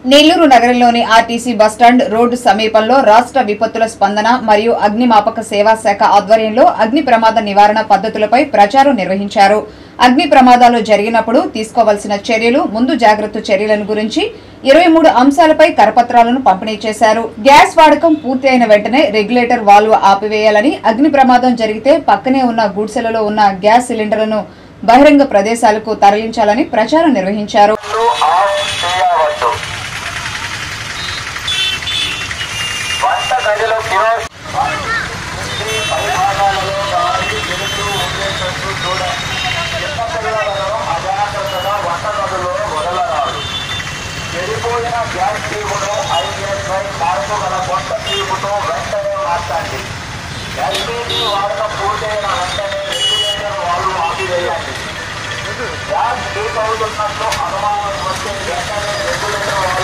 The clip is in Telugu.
నెల్లూరు నగరంలోని ఆర్టీసీ బస్టాండ్ రోడ్డు సమీపంలో రాష్ట్ర విపత్తుల స్పందన మరియు అగ్నిమాపక సేవా శాఖ ఆధ్వర్యంలో అగ్ని ప్రమాద నివారణ పద్ధతులపై ప్రచారం నిర్వహించారు అగ్ని ప్రమాదాలు జరిగినప్పుడు తీసుకోవాల్సిన చర్యలు ముందు జాగ్రత్త చర్యలను గురించి ఇరవై మూడు అంశాలపై కరపత్రాలను పంపిణీ చేశారు గ్యాస్ వాడకం పూర్తి అయిన వెంటనే రెగ్యులేటర్ వాల్వ్ ఆపివేయాలని అగ్ని ప్రమాదం జరిగితే పక్కనే ఉన్న గుడిసెలలో ఉన్న గ్యాస్ సిలిండర్లను బహిరంగ ప్రదేశాలకు తరలించాలని ప్రచారం నిర్వహించారు ముందు ఆఫ్ చేయవద్దు వంట గదిలో కిరోస్ ఇంటి పైభాగాలలో గాలి వెలుతురు ఉండేటట్టు చూడండి చిన్నపిల్లలను అజాగ్రత్తగా వంట గదిలో వదలరాదు చెడిపోయిన గ్యాస్ ట్యూబును ఐఎస్ఐ మార్పు గల కొత్త ట్యూబుతో వెంటనే మార్చండి ఎల్పిజి వాడకం పూర్తయిన వెంటనే రెగ్యులేటర్ వాళ్ళు ఆపివేయండి గ్యాస్ లీక్ అవుతున్నట్లు అనుమానం వస్తే వెంటనే రెగ్యులేటర్ వాళ్ళు